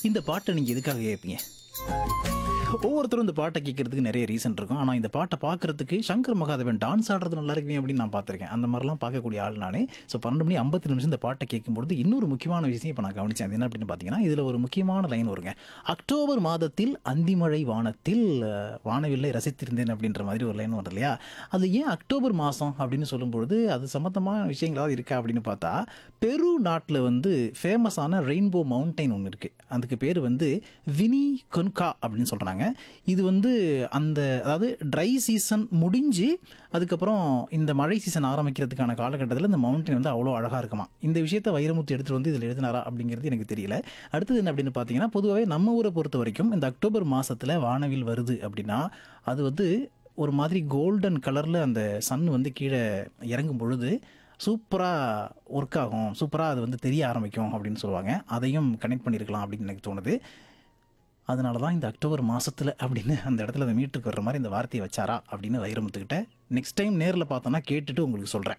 இந்த பாட்டை நீங்கள் எதுக்காக கேட்பீங்க ஒவ்வொருத்தரும் இந்த பாட்டை கேட்கறதுக்கு நிறைய ரீசன் இருக்கும் ஆனால் இந்த பாட்டை பார்க்கறதுக்கு சங்கர் மகாதேவன் டான்ஸ் ஆடுறது நல்லா இருக்குமே அப்படின்னு நான் பார்த்துருக்கேன் அந்த மாதிரிலாம் பார்க்கக்கூடிய ஆள் நானே ஸோ பன்னெண்டு மணி ஐம்பத்தி நிமிஷம் இந்த பாட்டை கேட்கும்பொழுது இன்னொரு முக்கியமான விஷயம் இப்போ நான் கவனிச்சேன் அது என்ன அப்படின்னு பார்த்தீங்கன்னா இதில் ஒரு முக்கியமான லைன் வருங்க அக்டோபர் மாதத்தில் அந்திமழை வானத்தில் அஹ், வானவில்லை ரசித்திருந்தேன் அப்படின்ற மாதிரி ஒரு லைன் வருது இல்லையா அது ஏன் அக்டோபர் மாதம் அப்படின்னு சொல்லும்பொழுது அது சம்மந்தமான விஷயங்களாவது இருக்கா அப்படின்னு பார்த்தா பெரு நாட்டில் வந்து ஃபேமஸான ரெயின்போ மவுண்டைன் ஒன்று இருக்குது அதுக்கு பேர் வந்து வினி கொன்கா அப்படின்னு சொல்கிறாங்க இது வந்து அந்த அதாவது ட்ரை சீசன் முடிஞ்சு அதுக்கப்புறம் இந்த மழை சீசன் ஆரம்பிக்கிறதுக்கான காலகட்டத்தில் இந்த மவுண்டைன் வந்து அவ்வளோ அழகாக இருக்குமா இந்த விஷயத்தை வைரமுத்து எடுத்துகிட்டு வந்து இதில் எழுதினாரா அப்படிங்கிறது எனக்கு தெரியல அடுத்தது என்ன அப்படின்னு பார்த்தீங்கன்னா பொதுவாகவே நம்ம ஊரை பொறுத்த வரைக்கும் இந்த அக்டோபர் மாதத்தில் வானவில் வருது அப்படின்னா அது வந்து ஒரு மாதிரி கோல்டன் கலரில் அந்த சன் வந்து கீழே இறங்கும் பொழுது சூப்பராக ஒர்க் ஆகும் சூப்பராக அது வந்து தெரிய ஆரம்பிக்கும் அப்படின்னு சொல்லுவாங்க அதையும் கனெக்ட் பண்ணியிருக்கலாம் அப்படின்னு எனக்கு தோணுது அதனால தான் இந்த அக்டோபர் மாதத்தில் அப்படின்னு அந்த இடத்துல அந்த மீட்டுக்கு வர்ற மாதிரி இந்த வார்த்தையை வச்சாரா அப்படின்னு வைரமுத்துக்கிட்ட நெக்ஸ்ட் டைம் நேரில் பார்த்தோன்னா கேட்டுட்டு உங்களுக்கு சொல்கிறேன்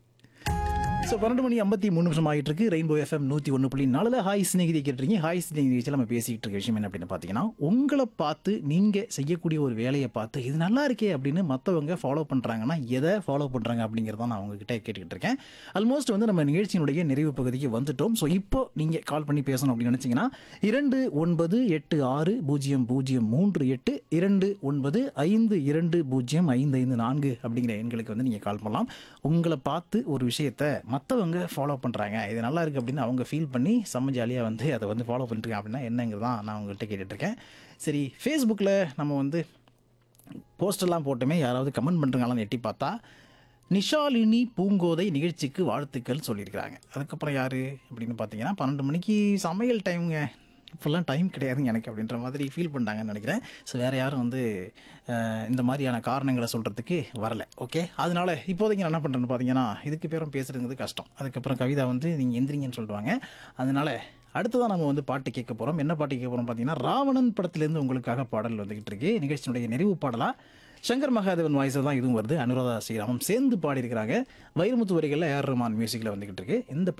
ஸோ பன்னெண்டு மணி ஐம்பத்தி மூணு நிமிஷம் ஆகிட்டு இருக்கு ரெயின்போ எஃப்எம் நூற்றி ஒன்று புள்ளி நாலில் ஹாய் சிநேகிதி கேட்டுருக்கீங்க ஹாய் சிநேகிதி வச்சு நம்ம பேசிக்கிட்டு இருக்க விஷயம் என்ன அப்படின்னு பார்த்தீங்கன்னா உங்களை பார்த்து நீங்கள் செய்யக்கூடிய ஒரு வேலையை பார்த்து இது நல்லா இருக்கே அப்படின்னு மற்றவங்க ஃபாலோ பண்ணுறாங்கன்னா எதை ஃபாலோ பண்ணுறாங்க அப்படிங்கிறத நான் உங்ககிட்ட கேட்டுக்கிட்டு இருக்கேன் ஆல்மோஸ்ட் வந்து நம்ம நிகழ்ச்சியினுடைய நிறைவு பகுதிக்கு வந்துட்டோம் ஸோ இப்போ நீங்கள் கால் பண்ணி பேசணும் அப்படின்னு நினச்சிங்கன்னா இரண்டு ஒன்பது எட்டு ஆறு பூஜ்ஜியம் பூஜ்ஜியம் மூன்று எட்டு இரண்டு ஒன்பது ஐந்து இரண்டு பூஜ்ஜியம் ஐந்து ஐந்து நான்கு அப்படிங்கிற எண்களுக்கு வந்து நீங்கள் கால் பண்ணலாம் உங்களை பார்த்து ஒரு விஷயத்தை மற்றவங்க ஃபாலோ பண்ணுறாங்க இது நல்லா இருக்குது அப்படின்னு அவங்க ஃபீல் பண்ணி செம்ம ஜாலியாக வந்து அதை வந்து ஃபாலோ பண்ணிருக்காங்க அப்படின்னா என்னங்கிறது தான் நான் உங்கள்கிட்ட கேட்டுட்ருக்கேன் சரி ஃபேஸ்புக்கில் நம்ம வந்து போஸ்டெல்லாம் போட்டுமே யாராவது கமெண்ட் பண்ணுறாங்களான்னு எட்டி பார்த்தா நிஷாலினி பூங்கோதை நிகழ்ச்சிக்கு வாழ்த்துக்கள் சொல்லியிருக்கிறாங்க அதுக்கப்புறம் யார் அப்படின்னு பார்த்தீங்கன்னா பன்னெண்டு மணிக்கு சமையல் டைமுங்க இப்போல்லாம் டைம் கிடையாதுங்க எனக்கு அப்படின்ற மாதிரி ஃபீல் பண்ணிட்டாங்கன்னு நினைக்கிறேன் ஸோ வேறு யாரும் வந்து அஹ், இந்த மாதிரியான காரணங்களை சொல்கிறதுக்கு வரல ஓகே அதனால இப்போதைக்கு நான் என்ன பண்ணுறேன்னு பார்த்தீங்கன்னா இதுக்கு பேரும் பேசுகிறது கஷ்டம் அதுக்கப்புறம் கவிதா வந்து நீங்கள் எந்திரிங்கன்னு சொல்லுவாங்க அதனால அடுத்ததான் நம்ம வந்து பாட்டு கேட்க போகிறோம் என்ன பாட்டு கேட்க போகிறோம் பார்த்தீங்கன்னா ராவணன் படத்துலேருந்து உங்களுக்காக பாடல் வந்துகிட்டு இருக்கு நிகழ்ச்சியினுடைய நிறைவு பாடலாக சங்கர் மகாதேவன் வாய்ஸில் தான் இதுவும் வருது அனுராதா ஸ்ரீராமம் சேர்ந்து பாடியிருக்கிறாங்க வைரமுத்து வரிகளில் ஏஆர் ரஹ்மான் மியூசிக்கில் வந்துகிட்டு இருக்கு இந்த